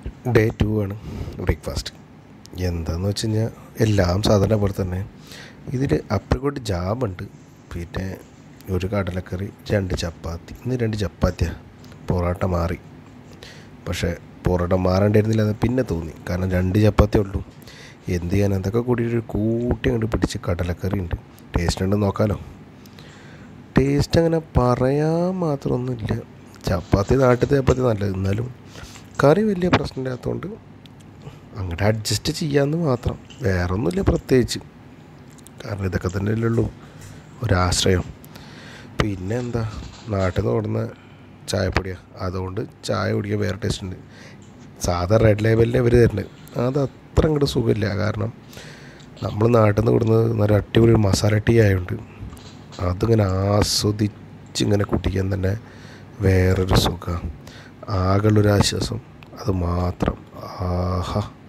day to ആണ് breakfast എന്താന്ന് വെച്ച് കഴിഞ്ഞാൽ എല്ലാം സാധാരണ പോലെ തന്നെ ഇതിൽ അപ്രിക്കോട്ട് ജാമുണ്ട് പിന്നെ ഒരു കടലക്കറി രണ്ട് ചപ്പാത്തി ഇന്ന് രണ്ട് ചപ്പാത്തിയാണ് പൊറോട്ട മാറി പക്ഷേ പൊറോട്ട മാറേണ്ടിയിരുന്നില്ല എന്ന് പിന്നെ തോന്നി കാരണം രണ്ട് ചപ്പാത്തിയേ ഉള്ളൂ എന്ത് ചെയ്യാൻ അതൊക്കെ കൂടി ഒരു കൂട്ടി അങ്ങോട്ട് പിടിച്ച് കടലക്കറി ഉണ്ട് ടേസ്റ്റ് ഉണ്ടെന്ന് നോക്കാമല്ലോ ടേസ്റ്റ് അങ്ങനെ പറയാൻ മാത്രമൊന്നുമില്ല ചപ്പാത്തി നാട്ടിലത്തെ ചപ്പാത്തി നല്ലത് എന്നാലും കറി വലിയ പ്രശ്നമില്ലാത്തതുകൊണ്ട് അങ്ങോട്ട് അഡ്ജസ്റ്റ് ചെയ്യാമെന്ന് മാത്രം വേറെ ഒന്നുമില്ല പ്രത്യേകിച്ച് കാരണം ഇതൊക്കെ തന്നെ ഉള്ളൂ ഒരാശ്രയം പിന്നെ എന്താ നാട്ടിൽ നിന്ന് കൊടുന്ന ചായപ്പൊടിയാണ് അതുകൊണ്ട് ചായ കുടിക്കാൻ വേറെ ടേസ്റ്റ് ഉണ്ട് സാധാ റെഡ് ലേബലിൻ്റെ ഇവർ തരുന്നത് അത് അത്ര അങ്ങോട്ട് സുഖമില്ല കാരണം നമ്മൾ നാട്ടിൽ നിന്ന് കൊടുക്കുന്നത് നല്ല അടിപൊളി ഒരു മസാല ടീ ആയതുകൊണ്ട് അതിങ്ങനെ ആസ്വദിച്ച് ഇങ്ങനെ കുടിക്കാൻ തന്നെ വേറൊരു സുഖം ആകെയുള്ളൊരു ആശ്വാസം അത് മാത്രം ആഹാ